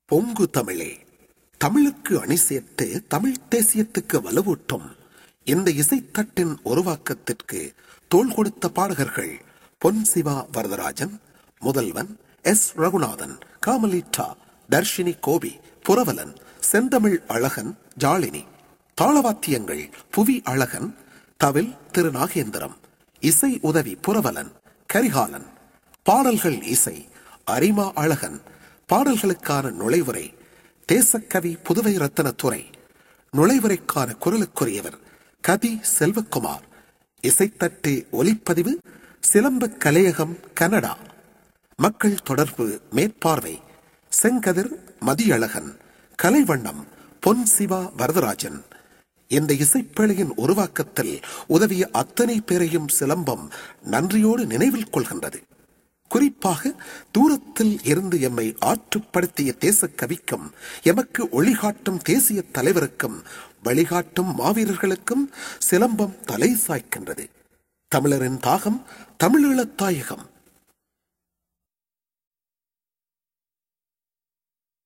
பொங்கு தமிழே தமிழுக்கு அணி சேர்த்து தமிழ் தேசியத்துக்கு வலுவூட்டும் இந்த இசைத்தட்டின் உருவாக்கத்திற்கு தோள் கொடுத்த பாடகர்கள் பொன் சிவா வரதராஜன் முதல்வன் எஸ் ரகுநாதன் காமலிட்டா தர்ஷினி கோபி புரவலன் செந்தமிழ் அழகன் ஜாலினி தாளவாத்தியங்கள் புவி அழகன் தவில் திரு நாகேந்திரம் இசை உதவி புரவலன் கரிகாலன் பாடல்கள் இசை அரிமா அழகன் பாடல்களுக்கான நுழைவுரை தேசக்கவி புதுவை ரத்தனத்துறை நுழைவுரைக்கான குரலுக்குரியவர் கதி செல்வகுமார் இசைத்தட்டு ஒலிப்பதிவு சிலம்பு கலையகம் கனடா மக்கள் தொடர்பு மேற்பார்வை செங்கதிர் மதியழகன் கலைவண்ணம் பொன் சிவா வரதராஜன் இந்த இசைப்பேழையின் உருவாக்கத்தில் உதவிய அத்தனை பேரையும் சிலம்பம் நன்றியோடு நினைவில் கொள்கின்றது குறிப்பாக தூரத்தில் இருந்து எம்மை ஆற்றுப்படுத்திய தேசக் கவிக்கும் எமக்கு ஒளிகாட்டும் தேசிய தலைவருக்கும் வழிகாட்டும் மாவீரர்களுக்கும் சிலம்பம் தலை சாய்க்கின்றது தமிழரின் தாகம் தமிழீழத் தாயகம்